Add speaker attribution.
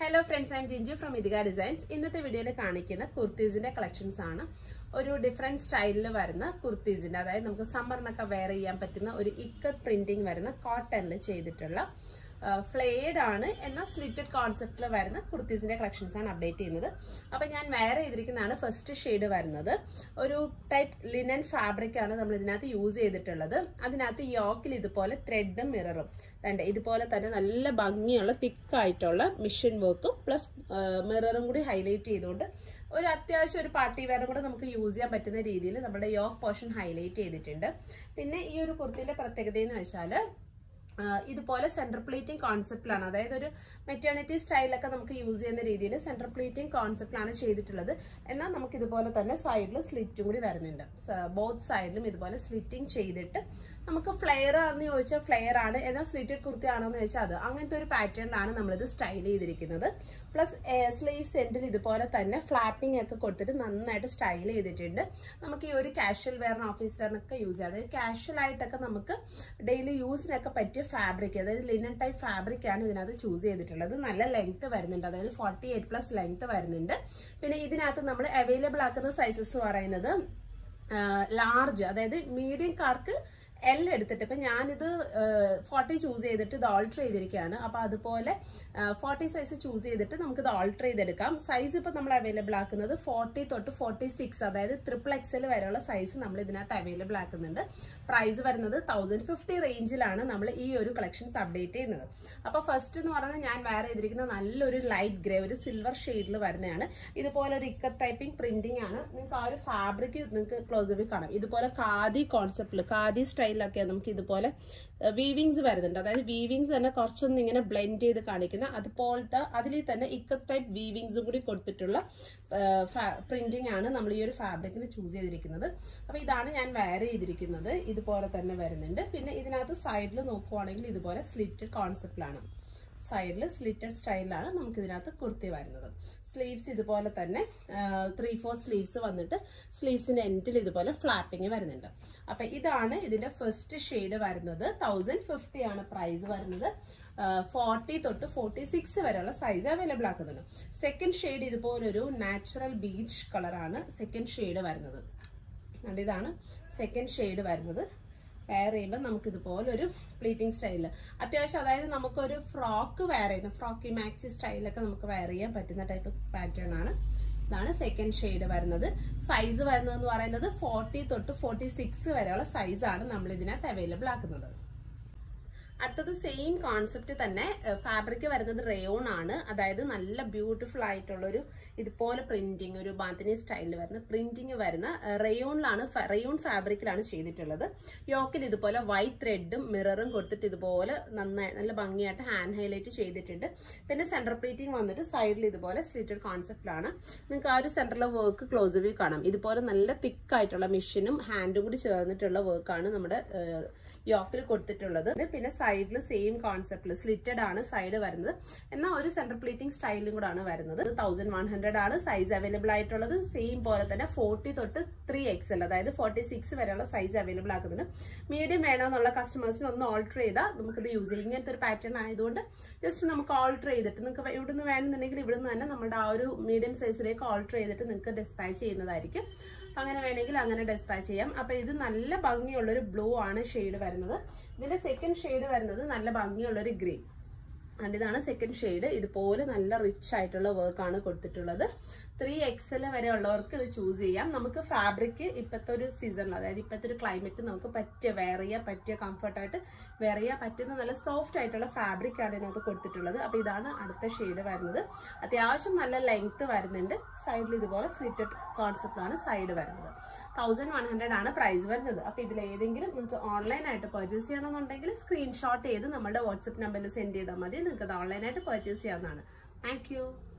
Speaker 1: hello friends I'm Jinju from Ithika designs ഇന്നത്തെ വീഡിയോയിൽ കാണിക്കുന്ന കുർത്തീസിന്റെ കളക്ഷൻസ് ആണ് ഒരു ഡിഫറെന്റ് സ്റ്റൈലിൽ വരുന്ന കുർത്തീസിന്റെ അതായത് നമുക്ക് സമ്മറിനൊക്കെ വെയർ ചെയ്യാൻ പറ്റുന്ന ഒരു ഇക്കത്ത് പ്രിന്റിംഗ് വരുന്ന കോട്ടണിൽ ചെയ്തിട്ടുള്ള ഫ്ലെയർഡ് ആണ് എന്നാൽ സ്ലിറ്റഡ് കോൺസെപ്റ്റിൽ വരുന്ന കുർത്തീസിന്റെ കളക്ഷൻസ് ആണ് അപ്ഡേറ്റ് ചെയ്യുന്നത് അപ്പൊ ഞാൻ വെയർ ചെയ്തിരിക്കുന്നതാണ് ഫസ്റ്റ് ഷെയ്ഡ് വരുന്നത് ഒരു ടൈപ്പ് ലിനൻ ഫാബ്രിക് ആണ് നമ്മൾ ഇതിനകത്ത് യൂസ് ചെയ്തിട്ടുള്ളത് അതിനകത്ത് യോക്കിൽ ഇതുപോലെ ത്രെഡും മിററും വേണ്ട ഇതുപോലെ തന്നെ നല്ല ഭംഗിയുള്ള തിക്കായിട്ടുള്ള മിഷൻ വർക്കും പ്ലസ് മിററും കൂടി ഹൈലൈറ്റ് ചെയ്തുകൊണ്ട് ഒരു അത്യാവശ്യം ഒരു പാർട്ടി വെയറും കൂടെ നമുക്ക് യൂസ് ചെയ്യാൻ പറ്റുന്ന രീതിയിൽ നമ്മുടെ യോക്ക് പോർഷൻ ഹൈലൈറ്റ് ചെയ്തിട്ടുണ്ട് പിന്നെ ഈ ഒരു കുർത്തിയുടെ പ്രത്യേകത എന്ന് വെച്ചാൽ ഇതുപോലെ സെൻറ്റർ പ്ലേറ്റിംഗ് കോൺസെപ്റ്റിലാണ് അതായത് ഒരു മെറ്റേണിറ്റി സ്റ്റൈലൊക്കെ നമുക്ക് യൂസ് ചെയ്യുന്ന രീതിയിൽ സെൻറ്റർ പ്ലേറ്റിംഗ് കോൺസെപ്റ്റിലാണ് ചെയ്തിട്ടുള്ളത് എന്നാൽ നമുക്ക് ഇതുപോലെ തന്നെ സൈഡിൽ സ്ലിറ്റും കൂടി വരുന്നുണ്ട് ബോത്ത് സൈഡിലും ഇതുപോലെ സ്ലിറ്റിംഗ് ചെയ്തിട്ട് നമുക്ക് ഫ്ലെയർ ആണെന്ന് ചോദിച്ചാൽ ഫ്ലെയർ ആണ് എന്നാൽ സ്ലിറ്റഡ് കുർത്തി ആണോ എന്ന് ചോദിച്ചാൽ അത് അങ്ങനത്തെ ഒരു പാറ്റേണിലാണ് നമ്മളിത് സ്റ്റൈൽ ചെയ്തിരിക്കുന്നത് പ്ലസ് സ്ലീവ്സ് എൻഡിൽ ഇതുപോലെ തന്നെ ഫ്ലാപ്പിംഗ് ഒക്കെ കൊടുത്തിട്ട് നന്നായിട്ട് സ്റ്റൈൽ ചെയ്തിട്ടുണ്ട് നമുക്ക് ഈ ഒരു കാഷ്വൽ വെയറിന് ഓഫീസ് വെയറിനൊക്കെ യൂസ് ചെയ്യാം അതായത് കാഷ്വൽ ആയിട്ടൊക്കെ നമുക്ക് ഡെയിലി യൂസിനൊക്കെ പറ്റിയ ഫാബ്രിക് അതായത് ലിനൻ ടൈപ്പ് ഫാബ്രിക് ആണ് ഇതിനകത്ത് ചൂസ് ചെയ്തിട്ടുള്ളത് നല്ല ലെങ്ത് വരുന്നുണ്ട് അതായത് ഫോർട്ടി എയ്റ്റ് പ്ലസ് ലെങ്ത് വരുന്നുണ്ട് പിന്നെ ഇതിനകത്ത് നമ്മൾ അവൈലബിൾ ആക്കുന്ന സൈസസ് എന്ന് പറയുന്നത് ലാർജ് അതായത് മീഡിയം കാർക്ക് എൽ എടുത്തിട്ട് ഇപ്പം ഞാനിത് ഫോർട്ടി ചൂസ് ചെയ്തിട്ട് ഇത് ഓൾട്ടർ ചെയ്തിരിക്കുകയാണ് അപ്പോൾ അതുപോലെ ഫോർട്ടി സൈസ് ചൂസ് ചെയ്തിട്ട് നമുക്ക് ഇത് ഓൾട്ടർ ചെയ്തെടുക്കാം സൈസ് ഇപ്പം നമ്മൾ അവൈലബിൾ ആക്കുന്നത് ഫോർട്ടി തൊട്ട് ഫോർട്ടി സിക്സ് അതായത് ട്രിപ്പിൾ എക്സൽ വരെയുള്ള സൈസ് നമ്മൾ ഇതിനകത്ത് അവൈലബിൾ ആക്കുന്നുണ്ട് പ്രൈസ് വരുന്നത് തൗസൻഡ് ഫിഫ്റ്റി റേഞ്ചിലാണ് നമ്മൾ ഈ ഒരു കളക്ഷൻസ് അപ്ഡേറ്റ് ചെയ്യുന്നത് അപ്പോൾ ഫസ്റ്റ് എന്ന് പറയുന്നത് ഞാൻ വേറെ ചെയ്തിരിക്കുന്ന നല്ലൊരു ലൈറ്റ് ഗ്രേ ഒരു സിൽവർ ഷെയ്ഡിൽ വരുന്നതാണ് ഇതുപോലെ ഒരു ഇക്കർ ടൈപ്പിംഗ് പ്രിന്റിംഗ് ആണ് നിങ്ങൾക്ക് ആ ഒരു ഫാബ്രിക് നിങ്ങൾക്ക് ക്ലോസ് കാണാം ഇതുപോലെ ഖാദി കോൺസെപ്റ്റിൽ ഖാദി സ്റ്റൈലിലൊക്കെ നമുക്ക് ഇതുപോലെ വീവിങ്സ് വരുന്നുണ്ട് അതായത് വീവിങ്സ് തന്നെ കുറച്ചൊന്നും ഇങ്ങനെ ബ്ലെൻഡ് ചെയ്ത് കാണിക്കുന്ന അതുപോലത്തെ അതിൽ തന്നെ ഇക്കർ ടൈപ്പ് വീവിങ്സും കൂടി കൊടുത്തിട്ടുള്ള പ്രിന്റിംഗ് ആണ് നമ്മൾ ഈ ഒരു ഫാബ്രിക്കിൽ ചൂസ് ചെയ്തിരിക്കുന്നത് അപ്പോൾ ഇതാണ് ഞാൻ വെയർ ചെയ്തിരിക്കുന്നത് ഇതുപോലെ തന്നെ വരുന്നുണ്ട് പിന്നെ ഇതിനകത്ത് സൈഡിൽ നോക്കുവാണെങ്കിൽ ഇതുപോലെ സ്ലിറ്റഡ് കോൺസെപ്റ്റിലാണ് സൈഡിൽ സ്ലിറ്റഡ് സ്റ്റൈലിലാണ് നമുക്ക് ഇതിനകത്ത് കുർത്തി വരുന്നത് സ്ലീവ്സ് ഇതുപോലെ തന്നെ ത്രീ ഫോർ സ്ലീവ്സ് വന്നിട്ട് സ്ലീവ്സിന്റെ എൻഡിൽ ഇതുപോലെ ഫ്ലാപ്പിങ് വരുന്നുണ്ട് അപ്പൊ ഇതാണ് ഇതിന്റെ ഫസ്റ്റ് ഷെയ്ഡ് വരുന്നത് തൗസൻഡ് ഫിഫ്റ്റി ആണ് പ്രൈസ് വരുന്നത് ഫോർട്ടി തൊട്ട് ഫോർട്ടി സിക്സ് വരെയുള്ള സൈസ് അവൈലബിൾ ആക്കുന്നുണ്ട് സെക്കൻഡ് ഷെയ്ഡ് ഇതുപോലൊരു നാച്ചുറൽ ബീച്ച് കളറാണ് സെക്കൻഡ് ഷെയ്ഡ് വരുന്നത് ഇതാണ് സെക്കൻഡ് ഷെയ്ഡ് വരുന്നത് വെയർ ചെയ്യുമ്പോൾ നമുക്ക് ഇതുപോലെ ഒരു പ്ലീറ്റിംഗ് സ്റ്റൈലിൽ അത്യാവശ്യം അതായത് നമുക്കൊരു ഫ്രോക്ക് വെയർ ചെയ്യുന്ന ഫ്രോക്കി മാക്സി സ്റ്റൈലൊക്കെ നമുക്ക് വെയർ ചെയ്യാൻ പറ്റുന്ന ടൈപ്പ് പാറ്റേൺ ആണ് ഇതാണ് സെക്കൻഡ് ഷെയ്ഡ് വരുന്നത് സൈസ് വരുന്നതെന്ന് പറയുന്നത് ഫോർട്ടി തൊട്ട് ഫോർട്ടി സിക്സ് വരെയുള്ള സൈസാണ് നമ്മൾ ഇതിനകത്ത് അവൈലബിൾ ആക്കുന്നത് അടുത്തത് സെയിം കോൺസെപ്റ്റ് തന്നെ ഫാബ്രിക് വരുന്നത് റേയോൺ ആണ് അതായത് നല്ല ബ്യൂട്ടിഫുൾ ആയിട്ടുള്ളൊരു ഇതുപോലെ പ്രിന്റിങ് ഒരു ബാന്തിനി സ്റ്റൈലിൽ വരുന്ന പ്രിന്റിങ് വരുന്ന റേയോണിലാണ് റേയോൺ ഫാബ്രിക്കിലാണ് ചെയ്തിട്ടുള്ളത് യോക്കിൽ ഇതുപോലെ വൈറ്റ് ത്രെഡും മിററും കൊടുത്തിട്ട് ഇതുപോലെ നന്നായി നല്ല ഭംഗിയായിട്ട് ഹാൻഡ് ഹൈലൈറ്റ് ചെയ്തിട്ടുണ്ട് പിന്നെ സെന്റർ പ്ലീറ്റിംഗ് വന്നിട്ട് സൈഡിൽ ഇതുപോലെ സ്ലിറ്റഡ് കോൺസെപ്റ്റിലാണ് നിങ്ങൾക്ക് ആ ഒരു സെന്ററിലെ വർക്ക് ക്ലോസ് വ്യൂ കാണാം ഇതുപോലെ നല്ല തിക്കായിട്ടുള്ള മെഷീനും ഹാൻഡും കൂടി ചേർന്നിട്ടുള്ള വർക്കാണ് നമ്മുടെ യോക്കിൽ കൊടുത്തിട്ടുള്ളത് പിന്നെ സൈഡിൽ സെയിം കോൺസെപ്റ്റിൽ സ്ലിറ്റഡ് ആണ് സൈഡ് വരുന്നത് എന്നാൽ ഒരു സെന്റർ പ്ലീറ്റിംഗ് സ്റ്റൈലും കൂടെ ആണ് വരുന്നത് തൗസൻഡ് വൺ ഹൺഡ്രഡ് ആണ് സൈസ് അവൈലബിൾ ആയിട്ടുള്ളത് സെയിം പോലെ തന്നെ ഫോർട്ടി തൊട്ട് ത്രീ എക്സ് എൽ അതായത് ഫോർട്ടി സിക്സ് വരെയുള്ള സൈസ് അവൈലബിൾ ആക്കുന്നുണ്ട് മീഡിയം വേണമെന്നുള്ള കസ്റ്റമേഴ്സിന് ഒന്ന് ഓൾട്ടർ ചെയ്താൽ നമുക്കിത് യൂസ് ചെയ്യാം ഇങ്ങനത്തെ ഒരു പാറ്റേൺ ആയതുകൊണ്ട് ജസ്റ്റ് നമുക്ക് ഓൾട്ടർ ചെയ്തിട്ട് നിങ്ങൾക്ക് ഇവിടുന്ന് വേണമെന്നുണ്ടെങ്കിൽ ഇവിടുന്ന് തന്നെ നമ്മുടെ ആ ഒരു മീഡിയം സൈസിലേക്ക് ഓൾട്ടർ ചെയ്തിട്ട് നിങ്ങൾക്ക് ഡിസ്പാച്ച് ചെയ്യുന്നതായിരിക്കും അപ്പം അങ്ങനെ വേണമെങ്കിൽ അങ്ങനെ ഡെസ്പാച്ച് ചെയ്യാം അപ്പം ഇത് നല്ല ഭംഗിയുള്ളൊരു ബ്ലൂ ആണ് ഷെയ്ഡ് വരുന്നത് ഇതിന്റെ സെക്കൻഡ് ഷെയ്ഡ് വരുന്നത് നല്ല ഭംഗിയുള്ളൊരു ഗ്രീൻ ആൻഡ് ഇതാണ് സെക്കൻഡ് ഷെയ്ഡ് ഇതുപോലെ നല്ല റിച്ച് ആയിട്ടുള്ള വർക്കാണ് കൊടുത്തിട്ടുള്ളത് ത്രീ എക്സൽ വരെ ഉള്ളവർക്ക് ഇത് ചൂസ് ചെയ്യാം നമുക്ക് ഫാബ്രിക് ഇപ്പോഴത്തെ ഒരു സീസണിൽ അതായത് ഇപ്പോഴത്തെ ഒരു ക്ലൈമറ്റ് നമുക്ക് പറ്റിയ വെയർ ചെയ്യാൻ പറ്റിയ കംഫർട്ടായിട്ട് വെയർ ചെയ്യാൻ പറ്റുന്ന നല്ല സോഫ്റ്റ് ആയിട്ടുള്ള ഫാബ്രിക് ആണ് ഇതിനകത്ത് കൊടുത്തിട്ടുള്ളത് അപ്പോൾ ഇതാണ് അടുത്ത ഷെയ്ഡ് വരുന്നത് അത്യാവശ്യം നല്ല ലെങ്ത് വരുന്നുണ്ട് സൈഡിൽ ഇതുപോലെ സ്ലിറ്റഡ് കോൺസെപ്റ്റാണ് സൈഡ് വരുന്നത് തൗസൻഡ് വൺ ഹൺഡ്രഡ് ആണ് പ്രൈസ് വരുന്നത് അപ്പോൾ ഇതിൽ ഏതെങ്കിലും നിങ്ങൾക്ക് ഓൺലൈനായിട്ട് പർച്ചേസ് ചെയ്യണമെന്നുണ്ടെങ്കിൽ സ്ക്രീൻഷോട്ട് ചെയ്ത് നമ്മുടെ വാട്സപ്പ് നമ്പറിൽ സെൻഡ് ചെയ്താൽ മതി നിങ്ങൾക്ക് അത് ഓൺലൈനായിട്ട് പർച്ചേസ് ചെയ്യാവുന്നതാണ് താങ്ക്